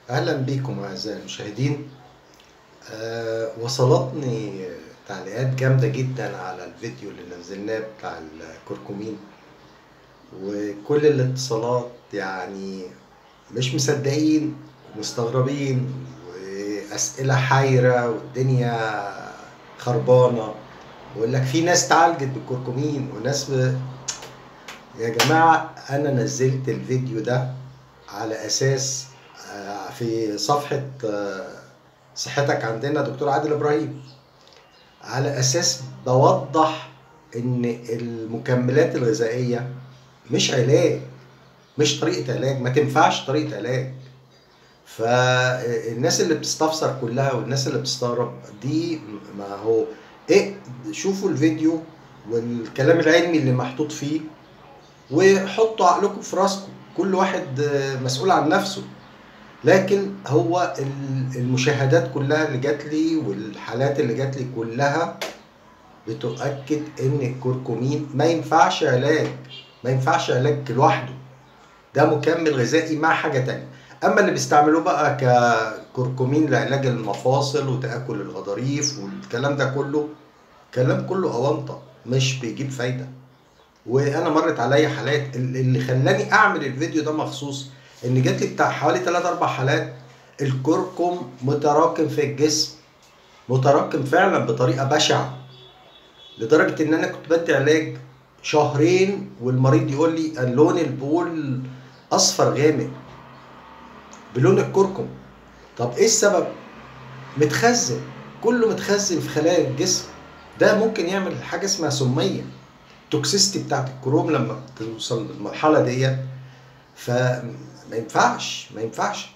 أهلا بكم أعزائي المشاهدين أه وصلتني تعليقات جامدة جدا على الفيديو اللي نزلناه بتاع الكركمين وكل الاتصالات يعني مش مصدقين ومستغربين وأسئلة حيرة والدنيا خربانة ويقول لك في ناس اتعالجت بالكركمين وناس ب... يا جماعة أنا نزلت الفيديو ده على أساس آه، في صفحة آه، صحتك عندنا دكتور عادل إبراهيم على أساس بوضح إن المكملات الغذائية مش علاج مش طريقة علاج ما تنفعش طريقة علاج فالناس اللي بتستفسر كلها والناس اللي بتستغرب دي ما هو ايه شوفوا الفيديو والكلام العلمي اللي محطوط فيه وحطوا عقلكم في راسكم كل واحد مسؤول عن نفسه لكن هو المشاهدات كلها اللي جات لي والحالات اللي جات لي كلها بتؤكد ان الكركمين ما ينفعش علاج ما ينفعش علاج لوحده ده مكمل غذائي مع حاجه تانية اما اللي بيستعملوه بقى ككركمين لعلاج المفاصل وتاكل الغضاريف والكلام ده كله كلام كله اونطه مش بيجيب فايده وانا مرت عليا حالات اللي خلاني اعمل الفيديو ده مخصوص ان جات لي بتاع حوالي 3 4 حالات الكركم متراكم في الجسم متراكم فعلا بطريقه بشعه لدرجه ان انا كنت بدي علاج شهرين والمريض يقول لي لون البول اصفر غامق بلون الكركم طب ايه السبب متخزن كله متخزن في خلايا الجسم ده ممكن يعمل حاجه اسمها سميه التوكسيستي بتاعت الكروم لما توصل للمرحله ديت فما ينفعش ما ينفعش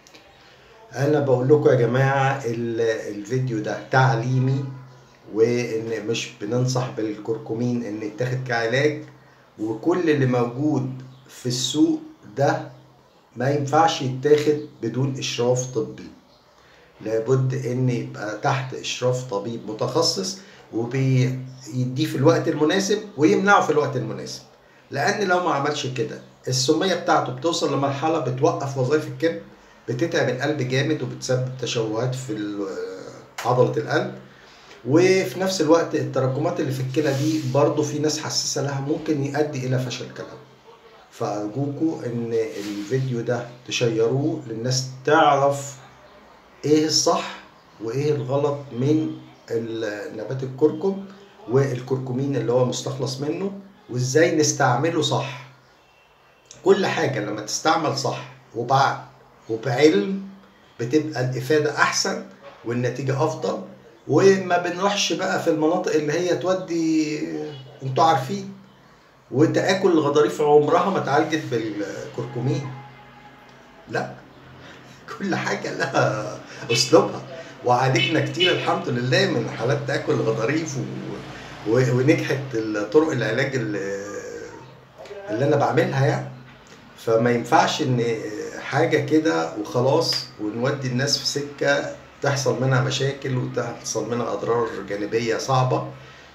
انا بقول لكم يا جماعه الفيديو ده تعليمي وان مش بننصح بالكركمين ان يتاخد كعلاج وكل اللي موجود في السوق ده ما ينفعش يتاخد بدون اشراف طبي لابد ان يبقى تحت اشراف طبيب متخصص وبيديه في الوقت المناسب ويمنعه في الوقت المناسب لان لو ما عملش كده السميه بتاعته بتوصل لمرحله بتوقف وظائف الكبد بتتعب القلب جامد وبتسبب تشوهات في عضله القلب وفي نفس الوقت التراكمات اللي في الكلى دي برضه في ناس حساسه لها ممكن يؤدي الى فشل كلوي فارجوكوا ان الفيديو ده تشيروه للناس تعرف ايه الصح وايه الغلط من نبات الكركم والكركمين اللي هو مستخلص منه وازاي نستعمله صح كل حاجه لما تستعمل صح وبعد وبعلم بتبقى الافاده احسن والنتيجه افضل وما بنروحش بقى في المناطق اللي هي تودي انتوا عارفين وتاكل الغضاريف عمرها ما اتعالجت بالكركمين لا كل حاجه لها اسلوبها وعالجنا كتير الحمد لله من حالات تاكل الغضاريف و... و... ونجحت طرق العلاج اللي... اللي انا بعملها يعني فما ينفعش ان حاجه كده وخلاص ونودي الناس في سكه تحصل منها مشاكل وتحصل منها اضرار جانبيه صعبه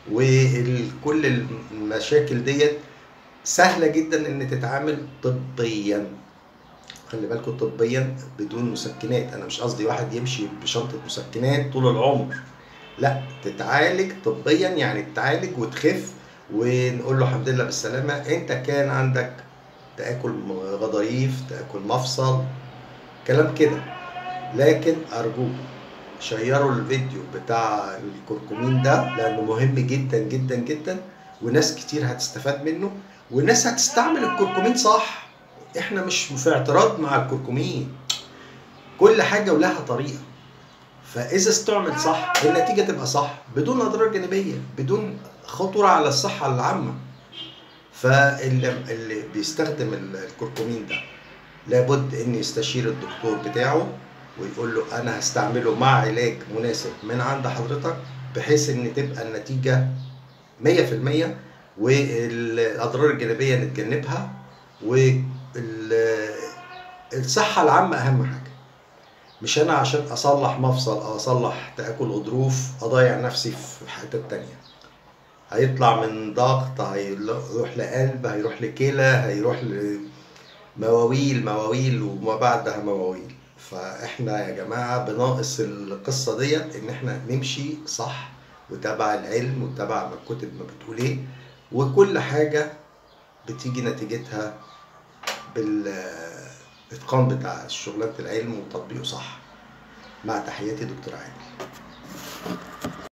وكل المشاكل ديت سهله جدا ان تتعامل طبيا خلي بالكم طبيا بدون مسكنات انا مش قصدي واحد يمشي بشنطه مسكنات طول العمر لا تتعالج طبيا يعني تتعالج وتخف ونقول له الحمد لله بالسلامه انت كان عندك تاكل غضاريف تاكل مفصل كلام كده لكن ارجوكم شيروا الفيديو بتاع الكركمين ده لانه مهم جدا جدا جدا وناس كتير هتستفاد منه وناس هتستعمل الكركمين صح احنا مش في اعتراض مع الكركمين كل حاجه ولها طريقه فاذا استعمل صح النتيجه تبقى صح بدون اضرار جانبيه بدون خطوره على الصحه العامه فاللي اللي بيستخدم الكركمين ده لابد ان يستشير الدكتور بتاعه ويقول له انا هستعمله مع علاج مناسب من عند حضرتك بحيث ان تبقى النتيجه 100% والاضرار الجانبيه نتجنبها والصحه العامه اهم حاجه مش انا عشان اصلح مفصل او اصلح تاكل غضروف اضيع نفسي في حته تانية هيطلع من ضغط هيروح لقلب هيروح لكلى هيروح لمواويل مواويل وما بعدها مواويل فاحنا يا جماعه بناقص القصه ديت ان احنا نمشي صح وتبع العلم وتبع ما الكتب ما بتقول ايه وكل حاجه بتيجي نتيجتها بالاتقان بتاع شغلانه العلم وتطبيقه صح مع تحياتي دكتور عادل